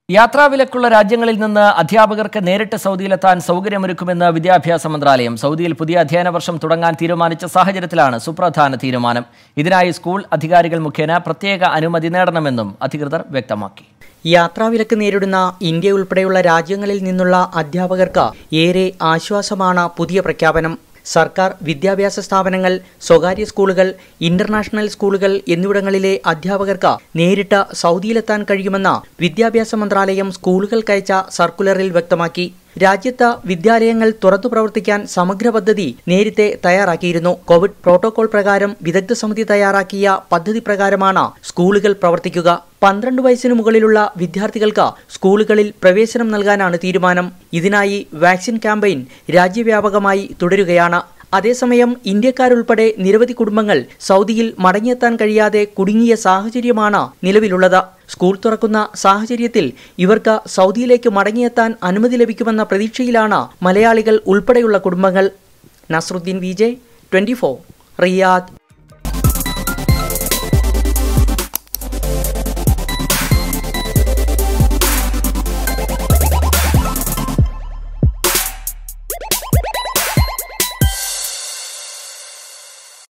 യാത്രാവിലക്കുള്ള രാജ്യങ്ങളിൽ നിന്ന് അധ്യാപകർക്ക് നേരിട്ട് സൗദിയിലെത്താൻ സൗകര്യമൊരുക്കുമെന്ന് വിദ്യാഭ്യാസ മന്ത്രാലയം സൗദിയിൽ പുതിയ അധ്യയന വർഷം തുടങ്ങാൻ തീരുമാനിച്ച സാഹചര്യത്തിലാണ് സുപ്രധാന തീരുമാനം ഇതിനായി സ്കൂൾ അധികാരികൾ മുഖേന പ്രത്യേക അനുമതി നേടണമെന്നും അധികൃതർ വ്യക്തമാക്കി യാത്രാവിലക്ക് നേരിടുന്ന ഇന്ത്യ ഉൾപ്പെടെയുള്ള രാജ്യങ്ങളിൽ നിന്നുള്ള അധ്യാപകർക്ക് ഏറെ ആശ്വാസമാണ് പുതിയ പ്രഖ്യാപനം സർക്കാർ വിദ്യാഭ്യാസ സ്ഥാപനങ്ങൾ സ്വകാര്യ സ്കൂളുകൾ ഇന്റർനാഷണൽ സ്കൂളുകൾ എന്നിവിടങ്ങളിലെ അധ്യാപകർക്ക് നേരിട്ട് സൗദിയിലെത്താൻ കഴിയുമെന്ന് വിദ്യാഭ്യാസ മന്ത്രാലയം സ്കൂളുകൾക്കയച്ച സർക്കുലറിൽ വ്യക്തമാക്കി രാജ്യത്ത് വിദ്യാലയങ്ങൾ തുറന്നു പ്രവർത്തിക്കാൻ സമഗ്ര പദ്ധതി നേരത്തെ തയ്യാറാക്കിയിരുന്നു കോവിഡ് പ്രോട്ടോകോൾ പ്രകാരം വിദഗ്ധ സമിതി തയ്യാറാക്കിയ പദ്ധതി പ്രകാരമാണ് സ്കൂളുകൾ പ്രവർത്തിക്കുക പന്ത്രണ്ട് വയസ്സിന് മുകളിലുള്ള വിദ്യാർത്ഥികൾക്ക് സ്കൂളുകളിൽ പ്രവേശനം നൽകാനാണ് തീരുമാനം ഇതിനായി വാക്സിൻ ക്യാമ്പയിൻ രാജ്യവ്യാപകമായി തുടരുകയാണ് അതേസമയം ഇന്ത്യക്കാരുൾപ്പെടെ നിരവധി കുടുംബങ്ങൾ സൗദിയിൽ മടങ്ങിയെത്താൻ കഴിയാതെ കുടുങ്ങിയ സാഹചര്യമാണ് നിലവിലുള്ളത് സ്കൂൾ തുറക്കുന്ന സാഹചര്യത്തിൽ ഇവർക്ക് സൗദിയിലേക്ക് മടങ്ങിയെത്താൻ അനുമതി ലഭിക്കുമെന്ന പ്രതീക്ഷയിലാണ് മലയാളികൾ ഉൾപ്പെടെയുള്ള കുടുംബങ്ങൾ നസ്രുദ്ദീൻ വിജയ് ട്വന്റി റിയാദ്